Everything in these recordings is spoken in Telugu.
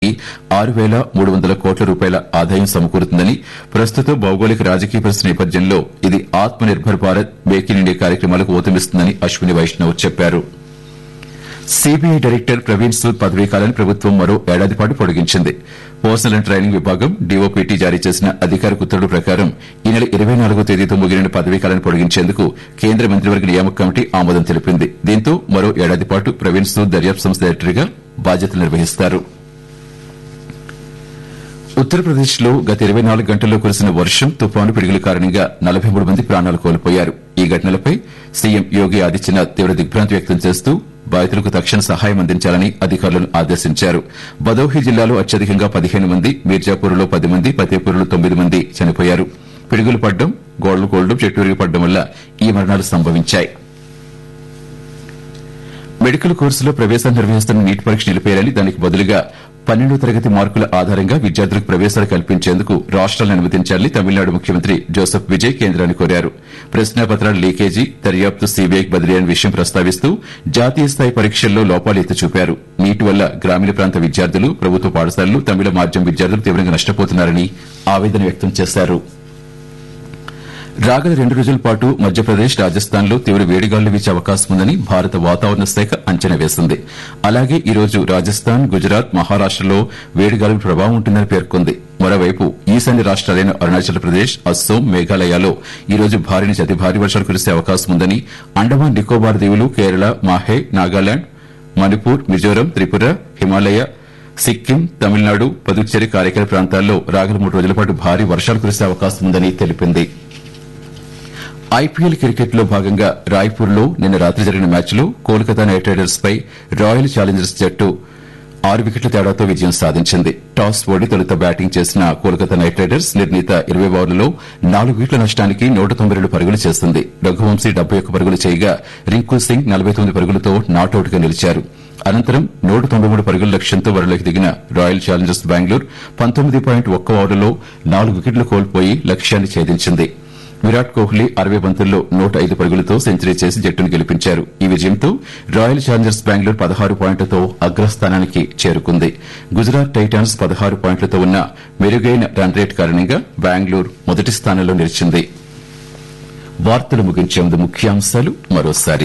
ఆరు వేల మూడు వందల కోట్ల రూపాయల ఆదాయం సమకూరుతుందని ప్రస్తుత భౌగోళిక రాజకీయ పరిస్థితి నేపథ్యంలో ఇది Atma Nirbhar Bharat make in India కార్యక్రమాలకు ఊతమిస్తుందని అశ్విని వైష్ణవ్ చెప్పారు సీబీఐ డైరెక్టర్ ప్రవీణ్ సూద్ పదవీకాలాన్ని ప్రభుత్వం మరో ఏడాది పాటు పొడిగించింది పర్సనల్ అండ్ ట్రైనింగ్ విభాగం డీఓపీటీ జారీ చేసిన అధికారిక ఉత్తర్వుల ప్రకారం ఈ నెల ఇరవై నాలుగో తేదీతో ముగిన పదవీకాలాన్ని పొడిగించేందుకు కేంద్ర మంత్రివర్గ నియామక కమిటీ ఆమోదం తెలిపింది దీంతో మరో ఏడాది పాటు ప్రవీణ్ సూద్ దర్యాప్తు సంస్థ డైరెక్టర్గా బాధ్యతలు నిర్వహిస్తారు ఉత్తరప్రదేశ్ లో గత ఇరవై నాలుగు గంటల్లో కురిసిన వర్షం తుపాను పిడుగుల కారణంగా నలభై మూడు మంది ప్రాణాలు కోల్పోయారు ఈ ఘటనలపై సీఎం యోగి ఆదిత్యనాథ్ తీవ్ర దిగ్భ్రాంతి వ్యక్తం చేస్తూ బాధితులకు తక్షణ సహాయం అందించాలని అధికారులను ఆదేశించారు భదోహి జిల్లాలో అత్యధికంగా పదిహేను మంది మీర్జాపూర్లో పది మంది ఫతేపూర్లో తొమ్మిది మంది చనిపోయారు పిడుగులు పడ్డం గోడలు కోల్డం చెట్టు విరిగి పడ్డం వల్ల ఈ మరణాలు సంభవించాయి మెడికల్ కోర్సులో ప్రవేశాలు నిర్వహిస్తున్న నీట్ పరీక్ష నిలిపేయాలని దానికి బదులుగా పన్నెండో తరగతి మార్కుల ఆధారంగా విద్యార్థులకు ప్రవేశాలు కల్పించేందుకు రాష్ట్రాలను అనుమతించాలని తమిళనాడు ముఖ్యమంత్రి జోసెఫ్ విజయ్ కేంద్రాన్ని కోరారు ప్రశ్నాపత్రాల లీకేజీ దర్యాప్తు సీబీఐకి బదిలీ అనే విషయం ప్రస్తావిస్తూ జాతీయ స్థాయి పరీక్షల్లో లోపాలు ఎత్తి చూపారు నీటి వల్ల గ్రామీణ ప్రాంత విద్యార్థులు ప్రభుత్వ పాఠశాలలు తమిళ మాధ్యమ విద్యార్థులు తీవ్రంగా నష్టపోతున్నారని ఆవేదన వ్యక్తం చేశారు రాగల రెండు రోజుల పాటు మధ్యప్రదేశ్ రాజస్థాన్లో తీవ్ర వేడిగాలు వీచే అవకాశం ఉందని భారత వాతావరణ శాఖ అంచనా వేసింది అలాగే ఈ రోజు రాజస్థాన్ గుజరాత్ మహారాష్టలో వేడిగాలుల ప్రభావం ఉంటుందని పేర్కొంది మరోవైపు ఈశాన్య రాష్ట్రాలైన అరుణాచల్ ప్రదేశ్ అస్సోం మేఘాలయాలో ఈ రోజు భారీ నుంచి అతి భారీ వర్షాలు కురిసే అవకాశం ఉందని అండమాన్ నికోబార్ దీవులు కేరళ మాహే నాగాలాండ్ మణిపూర్ మిజోరం త్రిపుర హిమాలయ సిక్కిం తమిళనాడు పుదుచ్చేరి కారైకల ప్రాంతాల్లో రాగల మూడు రోజుల పాటు భారీ వర్షాలు కురిసే అవకాశం ఉందని తెలిపింది ఐపీఎల్ క్రికెట్ లో భాగంగా రాయ్పూర్లో నిన్న రాత్రి జరిగిన మ్యాచ్లో కోల్కతా నైట్ రైడర్స్ పై రాయల్ ఛాలెంజర్స్ జట్టు ఆరు వికెట్ల తేడాతో విజయం సాధించింది టాస్ ఓడి తొలుత బ్యాటింగ్ చేసిన కోల్కతా నైట్ రైడర్స్ నిర్ణీత ఇరవై ఓవర్లలో నాలుగు వికెట్ల నష్టానికి నూట తొంభై రెండు పరుగులు చేసింది రఘువంశీ డెబ్బై ఒక్క పరుగులు చేయగా రింకు సింగ్ నలభై తొమ్మిది పరుగులతో నాటౌట్ గా నిలిచారు అనంతరం నూట తొంభై మూడు పరుగుల లక్ష్యంతో బరిలోకి దిగిన రాయల్ ఛాలెంజర్స్ బెంగళూరు పంతొమ్మిది పాయింట్ ఒక్క ఓవర్లలో నాలుగు వికెట్లు కోల్పోయి లక్ష్యాన్ని ఛేదించింది విరాట్ కోహ్లీ అరవై బంతుల్లో నూట ఐదు పరుగులతో సెంచరీ చేసి జట్టును గెలిపించారు ఈ విజయంతో రాయల్ ఛాలెంజర్స్ బెంగళూరు పదహారు పాయింట్లతో అగ్రస్థానానికి చేరుకుంది గుజరాత్ టైటాన్స్ పదహారు పాయింట్లతో ఉన్న మెరుగైన రన్ రేట్ కారణంగా బెంగళూరు మొదటి స్థానంలో నిలిచింది వార్తలు ముగించే ముందు ముఖ్యాంశాలు మరోసారి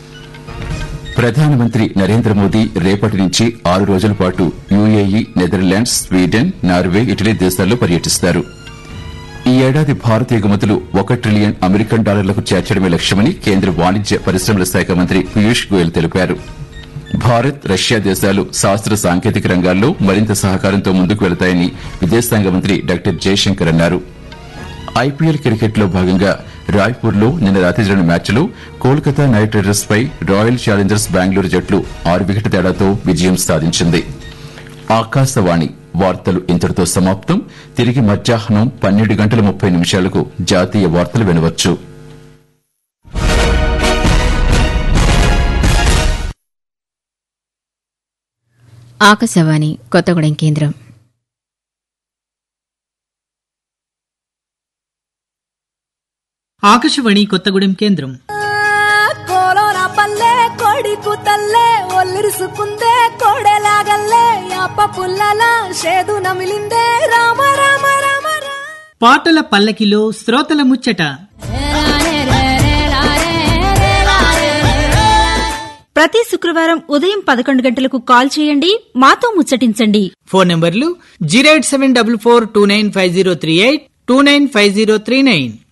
ప్రధానమంత్రి నరేంద్ర మోదీ రేపటి నుంచి ఆరు రోజుల పాటు UAE Netherlands Sweden Norway Italy దేశాల్లో పర్యటిస్తారు ఈ ఏడాది భారత ఎగుమతులు ఒక ట్రిలియన్ అమెరికన్ డాలర్లకు చేర్చడమే లక్ష్యమని కేంద్ర వాణిజ్య పరిశ్రమల శాఖ మంత్రి పీయూష్ గోయల్ తెలిపారు భారత్ రష్యా దేశాలు శాస్త్ర సాంకేతిక రంగాల్లో మరింత సహకారంతో ముందుకు వెళతాయని విదేశాంగ మంత్రి డాక్టర్ జయశంకర్ అన్నారు ఐపీఎల్ క్రికెట్లో భాగంగా రాయ్పూర్లో నిన్న రాత్రి జరిగిన మ్యాచ్లో కోల్కతా నైట్ రైడర్స్ పై రాయల్ ఛాలెంజర్స్ బెంగళూరు జట్లు ఆరు వికెట్ల తేడాతో విజయం సాధించింది ఆకాశవాణి వార్తలు ఇంతటితో సమాప్తం తిరిగి మధ్యాహ్నం పన్నెండు గంటల ముప్పై నిమిషాలకు జాతీయ వార్తలు వినవచ్చు ఆకాశవాణి కొత్తగూడెం కేంద్రం ఆకాశవాణి కొత్తగూడెం కేంద్రం కోలోన పల్లె కోడి కూతల్లే ఒల్లిరుసుకుందే కోడెలాగల్లే అప్ప పుల్లల షేదు నమిలిందే రామ రామ రామ రామ పాటల పల్లకిలో శ్రోతల ముచ్చట ప్రతి శుక్రవారం ఉదయం పదకొండు గంటలకు కాల్ చేయండి మాతో ముచ్చటించండి ఫోన్ నంబర్లు zero eight seven double four two nine five zero three eight two nine five zero three nine